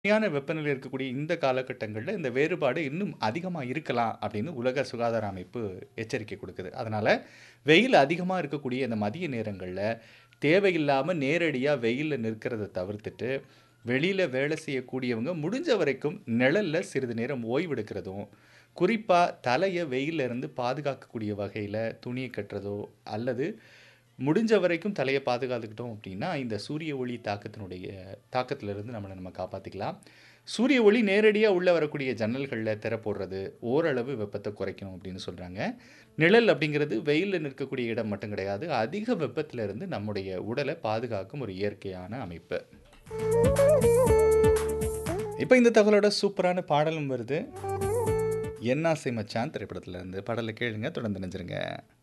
கடுமையான வெப்பநிலை இருக்கக்கூடிய இந்த காலகட்டங்கள்ல, இந்த வேறுபாடு இன்னும் அதிகமா இருக்கலாம் அப்படின்னு உலக சுகாதார அமைப்பு எச்சரிக்கை குடுக்குது. அதனால வெயில் அதிகமா இருக்கக்கூடிய இந்த மதிய நேரங்கள்ல, தேவையில்லாம நேரடியா வெயில்ல நிற்கிறத தவிர்த்துட்டு, வெளியில வேலை செய்யக்கூடியவங்க முடிஞ்ச வரைக்கும் நிழல்ல சிறிது நேரம் ஓய்வெடுக்கிறதும், குறிப்பா தலைய வெயில்ல இருந்து பாதுகாக்கக்கூடிய வகையில துணிய கட்டுறதோ, அல்லது முடிஞ்ச வரைக்கும் தலைய பாதுகாத்துக்கிட்டோம் அப்படின்னா, இந்த சூரிய ஒளி தாக்கத்தினுடைய தாக்கத்திலிருந்து நம்மள நம்ம காப்பாத்திக்கலாம். சூரிய ஒளி நேரடியா உள்ள வரக்கூடிய ஜன்னல்கள்ல திரை போடுறது, ஓரளவு வெப்பத்த குறைக்கும் அப்படின்னு சொல்றாங்க. நிழல் அப்படிங்கிறது வெயில்ல நிற்கக்கூடிய இடம் மட்டும் கிடையாது. அதிக வெப்பத்தில இருந்து நம்முடைய உடல பாதுகாக்கும் ஒரு இயற்கையான அமைப்பு. இப்ப இந்த தகவலோட சூப்பரான பாடலும் வருது. என்னாசை மச்சான் திரைப்படத்துல இருந்து. பாடல கேளுங்க. தொடர்ந்து இணைஞ்சிருங்க.